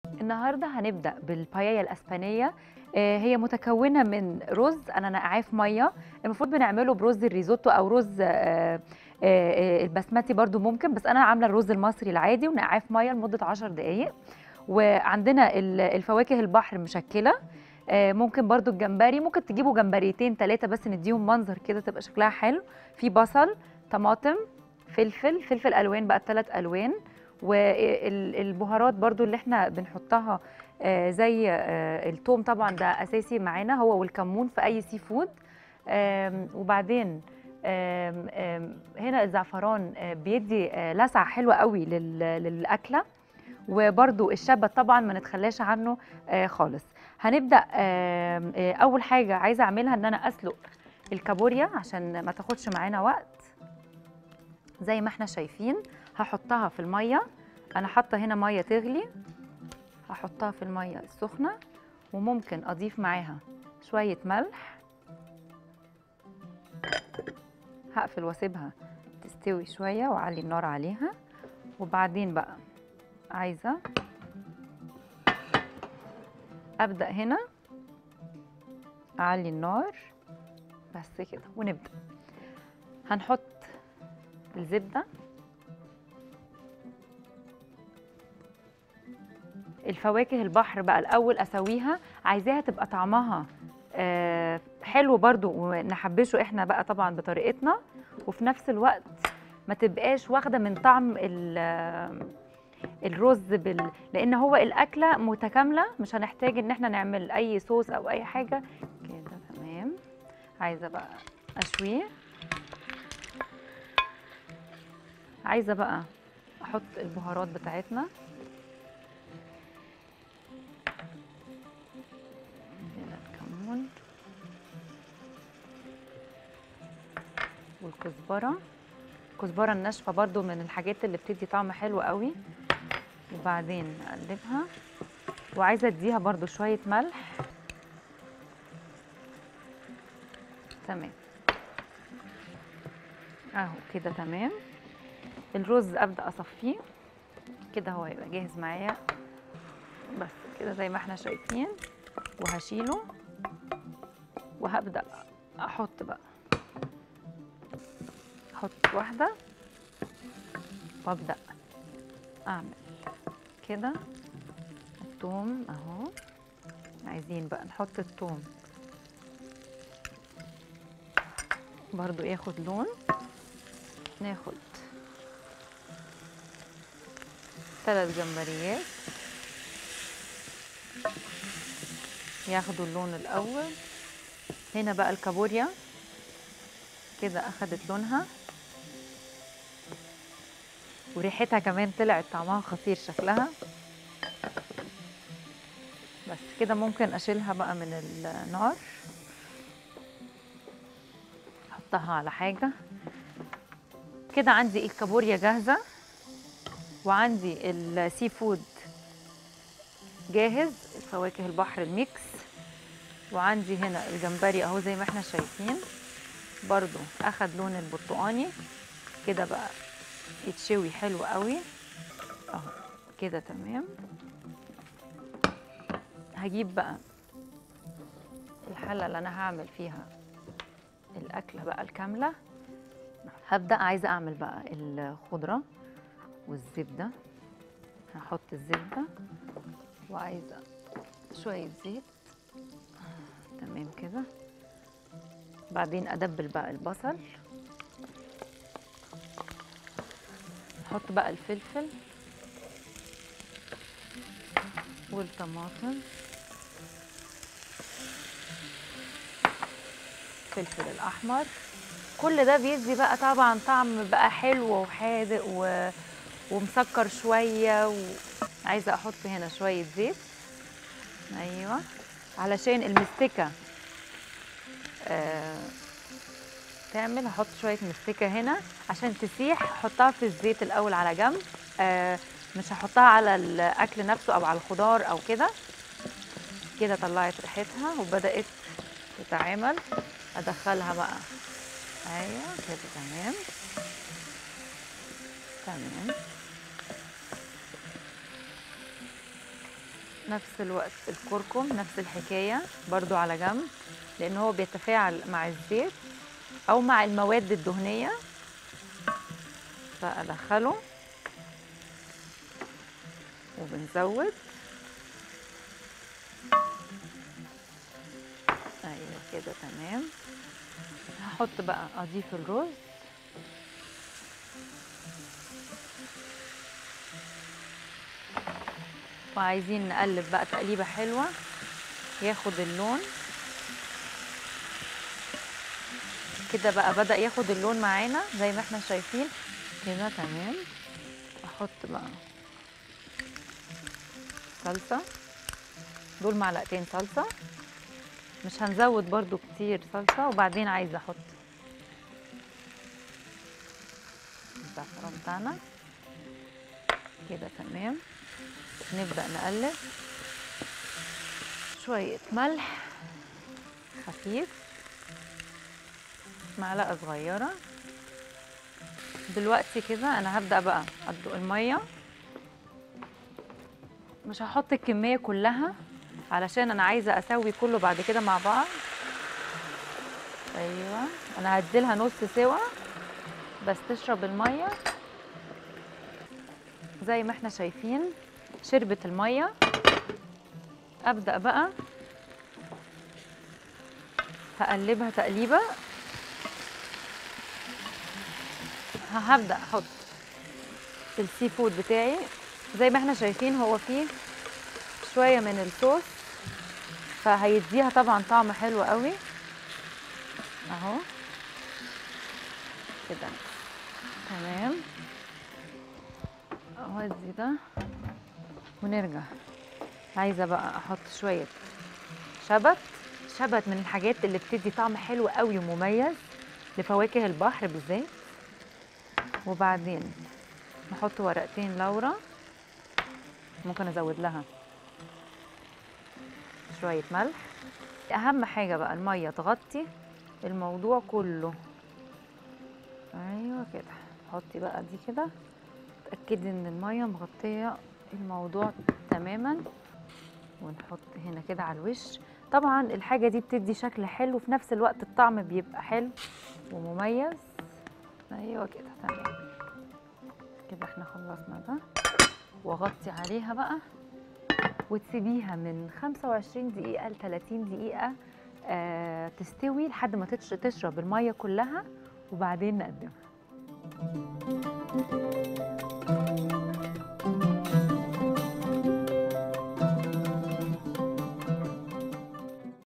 النهارده هنبدا بالبايايا الاسبانيه آه، هي متكونه من رز انا نقعاه في ميه المفروض بنعمله برز الريزوتو او رز آه، آه، آه، البسمتي برضو ممكن بس انا عامله الرز المصري العادي ونقعاه في ميه لمده 10 دقائق وعندنا ال- الفواكه البحر مشكله آه، ممكن برضو الجمبري ممكن تجيبوا جمبريتين ثلاثه بس نديهم منظر كده تبقى شكلها حلو في بصل طماطم فلفل فلفل الوان بقى الثلاث الوان والبهارات برضو اللي احنا بنحطها آه، زي آه، التوم طبعا ده اساسي معانا هو والكمون في اي سي فود آم، وبعدين آم، آم، هنا الزعفران آه، بيدي آه، لسعه حلوه قوي لل- للاكله وبرضو الشبت طبعا ما نتخلاش عنه آه، خالص هنبدا آم، آه، اول حاجه عايزه اعملها ان انا اسلق الكابوريا عشان ما تاخدش معانا وقت زي ما احنا شايفين هحطها في الميه انا حاطه هنا ميه تغلي هحطها في الميه السخنه وممكن اضيف معاها شويه ملح هقفل واسيبها تستوي شويه واعلي النار عليها وبعدين بقى عايزه ابدا هنا اعلي النار بس كده ونبدا هنحط الزبده الفواكه البحر بقى الاول اسويها عايزاها تبقى طعمها آه، حلو برضو ونحبشه احنا بقى طبعا بطريقتنا وفي نفس الوقت ما تبقاش واخده من طعم ال- الرز بال... لان هو الاكله متكامله مش هنحتاج ان احنا نعمل اي صوص او اي حاجه كده تمام عايزه بقى اشويه عايزه بقى احط البهارات بتاعتنا هنا الكمون والكزبره الكزبره الناشفه برضو من الحاجات اللي بتدي طعم حلو قوي وبعدين اقلبها وعايزه اديها برضو شويه ملح تمام اهو كده تمام الرز ابدا اصفيه كده هو هيبقى جاهز معايا بس كده زي ما احنا شايفين وهشيله وهبدا احط بقى احط واحده وابدا اعمل كده الثوم اهو عايزين بقى نحط الثوم برضو ياخد لون ناخد ثلاث جمبريات ياخدوا اللون الاول هنا بقى الكابوريا كده اخدت لونها وريحتها كمان طلعت طعمها خطير شكلها بس كده ممكن اشيلها بقى من النار احطها على حاجه كده عندي الكابوريا جاهزه وعندي السي فود جاهز الفواكه البحر الميكس وعندي هنا الجمبري اهو زي ما احنا شايفين برضو اخد لون البرتقاني كده بقى يتشوي حلو قوي اهو كده تمام هجيب بقى الحلة اللي انا هعمل فيها الاكلة بقى الكاملة هبدأ عايزة اعمل بقى الخضرة والزبدة هحط الزبدة وعايزة شوية زيت تمام كده بعدين ادبل بقى البصل احط بقى الفلفل والطماطم الفلفل الاحمر كل ده بيدي بقى طبعا طعم بقى حلو وحادق و... ومسكر شويه وعايزه احط هنا شويه زيت ايوه علشان المستكه آه تعمل هحط شويه مستكه هنا عشان تسيح احطها في الزيت الاول على جنب آه مش هحطها على الاكل نفسه او على الخضار او كده كده طلعت ريحتها وبدات تتعمل ادخلها بقى ايوه كده تمام تمام نفس الوقت الكركم نفس الحكاية برضو على جنب لأن هو بيتفاعل مع الزيت أو مع المواد الدهنية فأدخله وبنزود أيوة كده تمام هحط بقى أضيف الرز وعايزين نقلب بقى تقليبة حلوة ياخد اللون كده بقى بدأ ياخد اللون معانا زي ما احنا شايفين كده تمام احط بقى صلصة دول معلقتين صلصة مش هنزود برضو كتير صلصة وبعدين عايزة احط الزعفران بتاعنا كده تمام نبدأ نقلب شوية ملح خفيف معلقة صغيرة دلوقتي كده أنا هبدأ بقى أدلق المية مش هحط الكمية كلها علشان أنا عايزة أسوي كله بعد كده مع بعض أيوة أنا هديلها نص سوا بس تشرب المية زي ما احنا شايفين شربت المية أبدأ بقى هقلبها تقليبة هبدأ أحط السي فود بتاعي زي ما احنا شايفين هو فيه شوية من الصوص فهيديها طبعا طعم حلو قوي اهو كده تمام اودي ده ونرجع عايزه بقى احط شويه شبت شبت من الحاجات اللي بتدي طعم حلو قوي ومميز لفواكه البحر بالذات وبعدين نحط ورقتين لورا ممكن ازود لها شويه ملح اهم حاجه بقى الميه تغطي الموضوع كله ايوه كده حطي بقى دي كده اتاكدي ان الميه مغطيه الموضوع تماما ونحط هنا كده على الوش طبعا الحاجه دي بتدي شكل حلو في نفس الوقت الطعم بيبقى حلو ومميز ايوه كده تمام كده احنا خلصنا ده واغطي عليها بقى وتسيبيها من 25 دقيقه ل 30 دقيقه آه تستوي لحد ما تشرب الميه كلها وبعدين نقدمها